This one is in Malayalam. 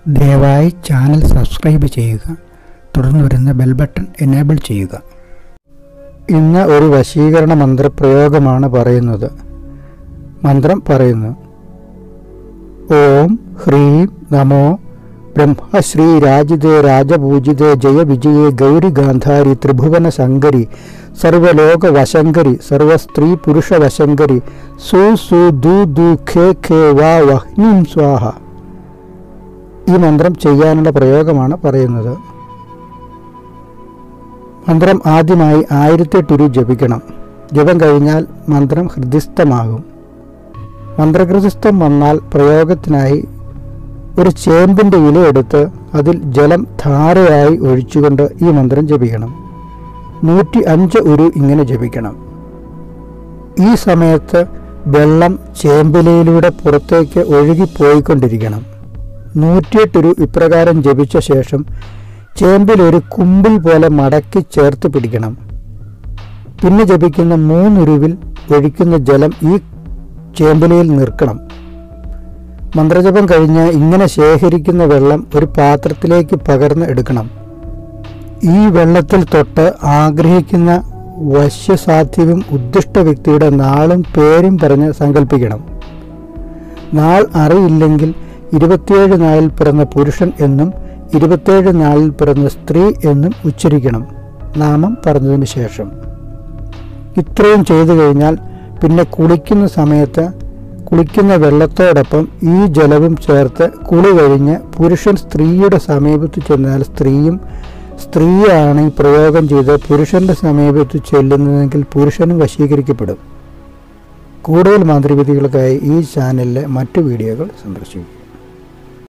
ദയവായി ചാനൽ സബ്സ്ക്രൈബ് ചെയ്യുക തുടർന്ന് വരുന്ന ബെൽ ബട്ടൺ എനേബിൾ ചെയ്യുക ഇന്ന് ഒരു വശീകരണ മന്ത്രപ്രയോഗമാണ് പറയുന്നത് മന്ത്രം പറയുന്നു ഓം ഹ്രീം നമോ ബ്രഹ്മശ്രീ രാജിതേ രാജപൂജിതേ ജയ വിജയേ ഗൗരി ഗാന്ധാരി ത്രിഭുവന ശങ്കരി സർവലോക വശങ്കരി സർവസ്ത്രീ പുരുഷ വശങ്കരി സു സു ദു ദു ഖേ ഖേ വാ വഹ്നിം സ്വാഹ ഈ മന്ത്രം ചെയ്യാനുള്ള പ്രയോഗമാണ് പറയുന്നത് മന്ത്രം ആദ്യമായി ആയിരത്തെട്ട് ഉരു ജപിക്കണം ജപം കഴിഞ്ഞാൽ മന്ത്രം ഹൃദിസ്ഥമാകും മന്ത്രഹൃദിസ്ഥം വന്നാൽ പ്രയോഗത്തിനായി ഒരു ചേമ്പിൻ്റെ ഇലയെടുത്ത് അതിൽ ജലം ധാരയായി ഒഴിച്ചുകൊണ്ട് ഈ മന്ത്രം ജപിക്കണം നൂറ്റി അഞ്ച് ഉരു ഇങ്ങനെ ജപിക്കണം ഈ സമയത്ത് വെള്ളം ചേമ്പിലയിലൂടെ പുറത്തേക്ക് ഒഴുകിപ്പോയിക്കൊണ്ടിരിക്കണം നൂറ്റിയെട്ടൊരു ഇപ്രകാരം ജപിച്ച ശേഷം ചേമ്പിൽ ഒരു കുമ്പിൾ പോലെ മടക്കി ചേർത്ത് പിടിക്കണം പിന്നെ ജപിക്കുന്ന മൂന്നുരുവിൽ ഒഴിക്കുന്ന ജലം ഈ ചേമ്പിലയിൽ നിൽക്കണം മന്ത്രജപം കഴിഞ്ഞ് ഇങ്ങനെ ശേഖരിക്കുന്ന വെള്ളം ഒരു പാത്രത്തിലേക്ക് പകർന്ന് എടുക്കണം ഈ വെള്ളത്തിൽ തൊട്ട് ആഗ്രഹിക്കുന്ന വശ്യസാധ്യവും ഉദ്ദിഷ്ട വ്യക്തിയുടെ നാളും പേരും പറഞ്ഞ് സങ്കല്പിക്കണം നാൾ അറിയില്ലെങ്കിൽ ഇരുപത്തിയേഴ് നാളിൽ പിറന്ന പുരുഷൻ എന്നും ഇരുപത്തേഴ് നാളിൽ പിറന്ന സ്ത്രീ എന്നും ഉച്ചരിക്കണം നാമം പറഞ്ഞതിന് ശേഷം ഇത്രയും ചെയ്തു കഴിഞ്ഞാൽ പിന്നെ കുളിക്കുന്ന സമയത്ത് കുളിക്കുന്ന വെള്ളത്തോടൊപ്പം ഈ ജലവും ചേർത്ത് കുളി കഴിഞ്ഞ് പുരുഷൻ സ്ത്രീയുടെ സമീപത്ത് ചെന്നാൽ സ്ത്രീയും സ്ത്രീയാണ് ഈ പ്രയോഗം ചെയ്ത് പുരുഷന്റെ സമീപത്ത് ചെല്ലുന്നതെങ്കിൽ പുരുഷനും വശീകരിക്കപ്പെടും കൂടുതൽ മാന്ത്രികവിധികൾക്കായി ഈ ചാനലിലെ മറ്റു വീഡിയോകൾ സന്ദർശിക്കും